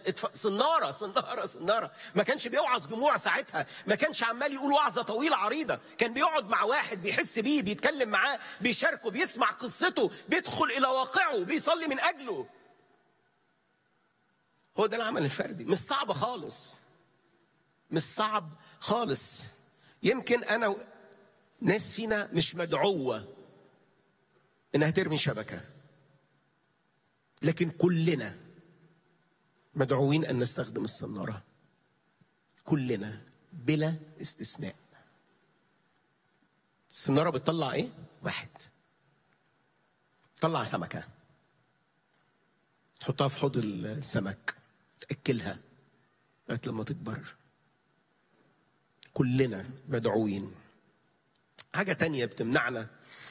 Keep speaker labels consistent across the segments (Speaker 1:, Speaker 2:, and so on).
Speaker 1: اتف... صناره صناره صناره ما كانش بيوعظ جموع ساعتها ما كانش عمال يقول وعظه طويله عريضه كان بيقعد مع واحد بيحس بيه بيتكلم معاه بيشاركه بيسمع قصته بيدخل الى واقعه بيصلي من اجله هو ده العمل الفردي مش صعب خالص مش صعب خالص يمكن انا ناس فينا مش مدعوه انها ترمي شبكه لكن كلنا مدعوين ان نستخدم الصناره كلنا بلا استثناء الصناره بتطلع ايه واحد تطلع سمكه تحطها في حوض السمك تاكلها لغايه لما تكبر كلنا مدعوين حاجه تانية بتمنعنا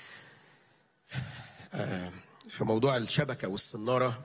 Speaker 1: في موضوع الشبكة والصنارة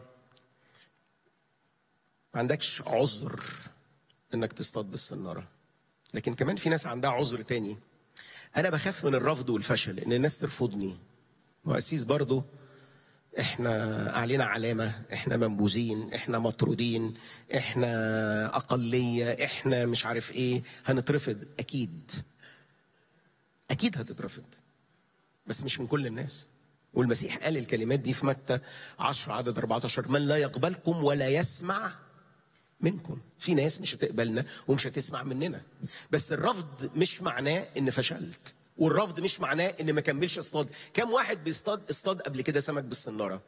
Speaker 1: ما عندكش عذر انك تصطاد بالصنارة لكن كمان في ناس عندها عذر تاني انا بخاف من الرفض والفشل ان الناس ترفضني واسيس برضو احنا علينا علامة احنا منبوذين احنا مطرودين احنا اقلية احنا مش عارف ايه هنترفض اكيد اكيد هتترفض بس مش من كل الناس والمسيح قال الكلمات دي في متى 10 عدد 14 من لا يقبلكم ولا يسمع منكم في ناس مش هتقبلنا ومش هتسمع مننا بس الرفض مش معناه ان فشلت والرفض مش معناه ان ما كملش اصطاد كم واحد بيصطاد اصطاد قبل كده سمك بالصناره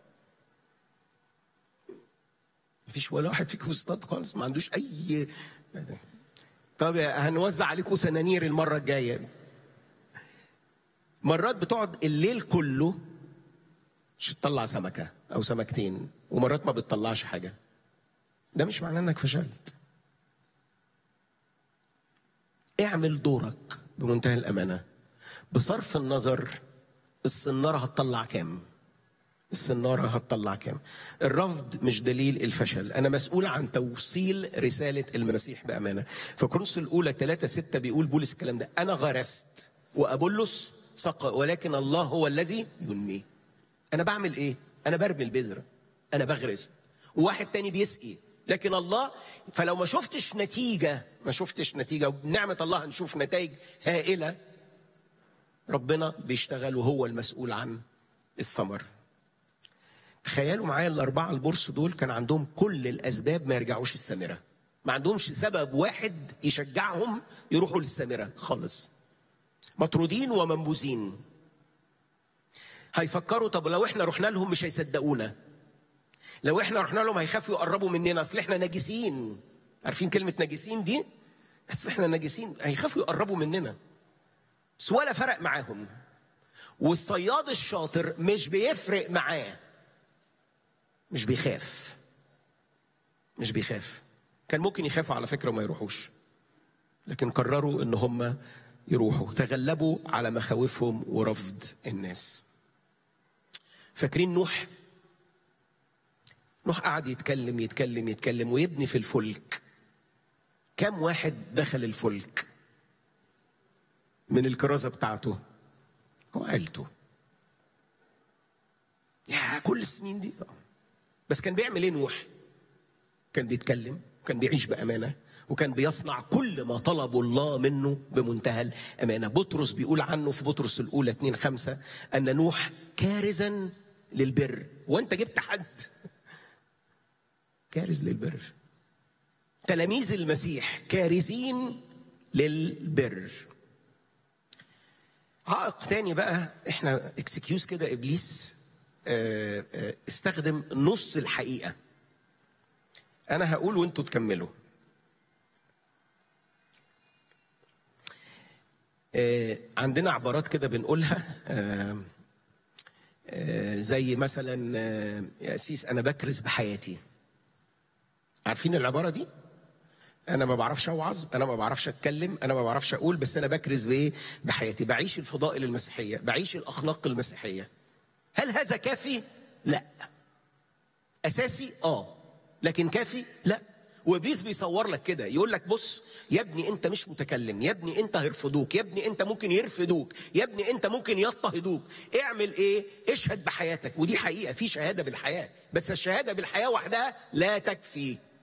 Speaker 1: مفيش ولا واحد فيكم اصطاد خالص ما عندوش اي طب هنوزع عليكم سنانير المره الجايه مرات بتقعد الليل كله مش تطلع سمكة أو سمكتين ومرات ما بتطلعش حاجة ده مش معناه إنك فشلت اعمل دورك بمنتهى الأمانة بصرف النظر الصنارة هتطلع كام الصنارة هتطلع كام الرفض مش دليل الفشل أنا مسؤول عن توصيل رسالة المسيح بأمانة فكرونس الأولى 3 6 بيقول بولس الكلام ده أنا غرست وأبولس سقى ولكن الله هو الذي ينمي انا بعمل ايه انا برمي البذره انا بغرس وواحد تاني بيسقي لكن الله فلو ما شفتش نتيجه ما شفتش نتيجه وبنعمه الله هنشوف نتائج هائله ربنا بيشتغل وهو المسؤول عن الثمر تخيلوا معايا الاربعه البورس دول كان عندهم كل الاسباب ما يرجعوش السامره ما عندهمش سبب واحد يشجعهم يروحوا للسامره خالص مطرودين ومنبوذين هيفكروا طب لو احنا رحنا لهم مش هيصدقونا لو احنا رحنا لهم هيخافوا يقربوا مننا اصل احنا نجسين عارفين كلمه نجسين دي اصل احنا نجسين هيخافوا يقربوا مننا بس ولا فرق معاهم والصياد الشاطر مش بيفرق معاه مش بيخاف مش بيخاف كان ممكن يخافوا على فكره وما يروحوش لكن قرروا ان هم يروحوا تغلبوا على مخاوفهم ورفض الناس فاكرين نوح نوح قعد يتكلم يتكلم يتكلم ويبني في الفلك كم واحد دخل الفلك من الكرازة بتاعته هو عيلته يا كل السنين دي بس كان بيعمل ايه نوح كان بيتكلم كان بيعيش بأمانة وكان بيصنع كل ما طلبوا الله منه بمنتهى الأمانة بطرس بيقول عنه في بطرس الأولى 2 5 أن نوح كارزا للبر وانت جبت حد كارز للبر تلاميذ المسيح كارزين للبر عائق تاني بقى احنا اكسكيوز كده ابليس اه اه استخدم نص الحقيقه انا هقول وانتوا تكملوا اه عندنا عبارات كده بنقولها زي مثلا يا أسيس أنا بكرز بحياتي عارفين العبارة دي؟ أنا ما بعرفش أوعظ، أنا ما بعرفش أتكلم، أنا ما بعرفش أقول بس أنا بكرز بإيه؟ بحياتي، بعيش الفضائل المسيحية، بعيش الأخلاق المسيحية. هل هذا كافي؟ لا. أساسي؟ آه. لكن كافي؟ لا. وابليس بيصور لك كده يقول لك بص يا ابني انت مش متكلم يا ابني انت هيرفضوك يا ابني انت ممكن يرفضوك يا ابني انت ممكن يضطهدوك اعمل ايه اشهد بحياتك ودي حقيقه في شهاده بالحياه بس الشهاده بالحياه وحدها لا تكفي